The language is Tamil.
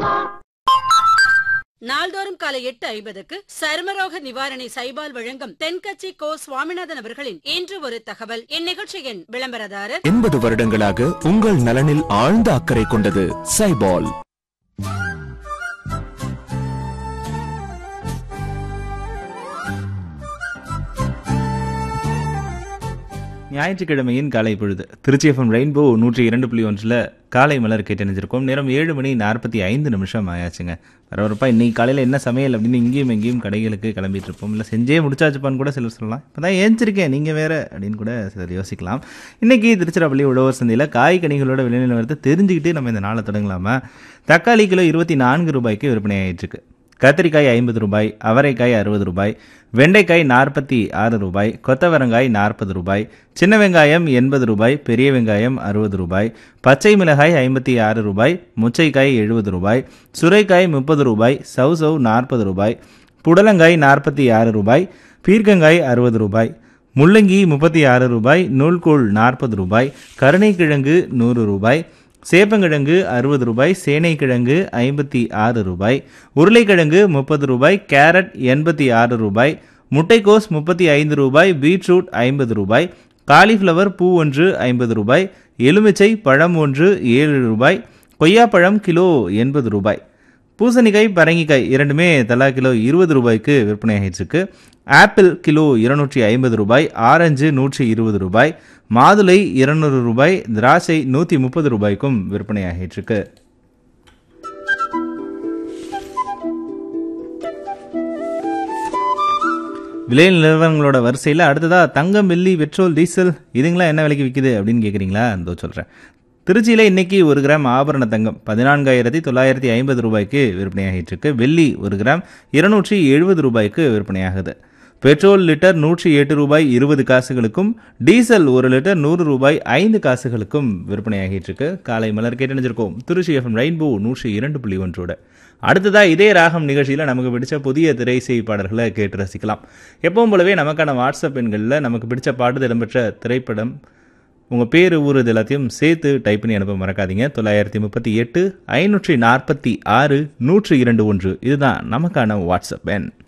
நாள்தோறும் காலை எட்டு ஐம்பதுக்கு சருமரோக நிவாரணி சைபால் வழங்கும் தென்கட்சி கோ சுவாமிநாதன் அவர்களின் இன்று ஒரு தகவல் இந்நிகழ்ச்சியின் விளம்பரதாரர் எண்பது வருடங்களாக உங்கள் நலனில் ஆழ்ந்த அக்கறை கொண்டது சைபால் ஞாயிற்றுக்கிழமையின் காலை பொழுது திருச்சி எஃப்எம் ரெயின்போ நூற்றி இரண்டு புள்ளி ஒன்றில் காலை மலர் கேட்டணிஞ்சிருக்கோம் நேரம் ஏழு மணி நாற்பத்தி ஐந்து நிமிஷம் ஆயாச்சுங்க பரபரப்பா இன்னைக்கு காலையில் என்ன சமையல் அப்படின்னு இங்கேயும் எங்கேயும் கடைகளுக்கு கிளம்பிட்டு இருப்போம் இல்லை செஞ்சே முடிச்சாச்சுப்பான்னு கூட சிலர் சொல்லலாம் இப்போ தான் ஏஞ்சிருக்கேன் நீங்கள் வேற அப்படின்னு கூட சிலர் யோசிக்கலாம் இன்னைக்கு திருச்சிராப்பள்ளி உழவர் சந்தையில் காய் கனிகளோட விலை நிலவரத்தை தெரிஞ்சுக்கிட்டு நம்ம இந்த நாளை தொடங்கலாமா தக்காளி கிலோ இருபத்தி நான்கு ரூபாய்க்கு விற்பனை ஆயிட்டு இருக்கு கத்திரிக்காய் ஐம்பது ரூபாய் அவரைக்காய் அறுபது ரூபாய் வெண்டைக்காய் நாற்பத்தி ஆறு ரூபாய் கொத்தவரங்காய் நாற்பது ரூபாய் சின்ன வெங்காயம் எண்பது ரூபாய் பெரிய வெங்காயம் அறுபது ரூபாய் பச்சை மிளகாய் ஐம்பத்தி ஆறு ரூபாய் முச்சைக்காய் எழுபது ரூபாய் சுரைக்காய் முப்பது ரூபாய் சவுசவ் நாற்பது ரூபாய் புடலங்காய் நாற்பத்தி ஆறு ரூபாய் பீர்க்கங்காய் அறுபது ரூபாய் முள்ளங்கி முப்பத்தி ஆறு ரூபாய் நூல்கோல் நாற்பது ரூபாய் கருணைக்கிழங்கு நூறு ரூபாய் சேப்பங்கிழங்கு அறுபது ரூபாய் சேனைக்கிழங்கு ஐம்பத்தி ஆறு ரூபாய் உருளைக்கிழங்கு முப்பது ரூபாய் கேரட் எண்பத்தி ஆறு ரூபாய் முட்டைக்கோஸ் முப்பத்தி ஐந்து ரூபாய் பீட்ரூட் ஐம்பது ரூபாய் காலிஃப்ளவர் பூ ஒன்று ஐம்பது ரூபாய் எலுமிச்சை பழம் ஒன்று ஏழு ரூபாய் கொய்யாப்பழம் கிலோ எண்பது ரூபாய் பூசணிக்காய் பரங்கிக்காய் இரண்டுமே தலா கிலோ இருபது ரூபாய்க்கு விற்பனை ஆகிட்டுருக்கு ஆப்பிள் கிலோ இருநூற்றி ஐம்பது ரூபாய் ஆரஞ்சு நூற்றி இருபது ரூபாய் மாதுளை இருநூறு ரூபாய் திராட்சை நூற்றி முப்பது ரூபாய்க்கும் விற்பனை ஆகிட்டுருக்கு விலை நிறுவனங்களோட வரிசையில் அடுத்ததாக தங்கம் வெள்ளி பெட்ரோல் டீசல் இதுங்களாம் என்ன விலைக்கு விற்குது அப்படின்னு கேட்குறீங்களா இதோ சொல்கிறேன் திருச்சியில் இன்னைக்கு ஒரு கிராம் ஆபரண தங்கம் பதினான்காயிரத்தி தொள்ளாயிரத்தி ஐம்பது ரூபாய்க்கு விற்பனையாகிட்டு இருக்கு வெள்ளி ஒரு கிராம் இருநூற்றி எழுபது ரூபாய்க்கு விற்பனையாகுது பெட்ரோல் லிட்டர் நூற்றி எட்டு ரூபாய் இருபது காசுகளுக்கும் டீசல் ஒரு லிட்டர் நூறு ரூபாய் ஐந்து காசுகளுக்கும் விற்பனையாகிட்டு இருக்கு காலை மலர் கேட்டணிஞ்சிருக்கோம் திருச்சி எஃப்எம் ரெயின்போ நூற்றி இரண்டு புள்ளி ஒன்றோட அடுத்ததா இதே ராகம் நிகழ்ச்சியில் நமக்கு பிடிச்ச புதிய திரைசை பாடல்களை கேட்டு ரசிக்கலாம் எப்பவும் போலவே நமக்கான வாட்ஸ்அப் எண்களில் நமக்கு பிடிச்ச பாடல் இடம்பெற்ற திரைப்படம் உங்கள் பேர் ஊர் இது எல்லாத்தையும் சேர்த்து டைப் பண்ணி அனுப்ப மறக்காதீங்க தொள்ளாயிரத்தி முப்பத்தி எட்டு ஐநூற்றி நாற்பத்தி ஆறு நூற்றி இரண்டு ஒன்று இதுதான் நமக்கான வாட்ஸ்அப் எண்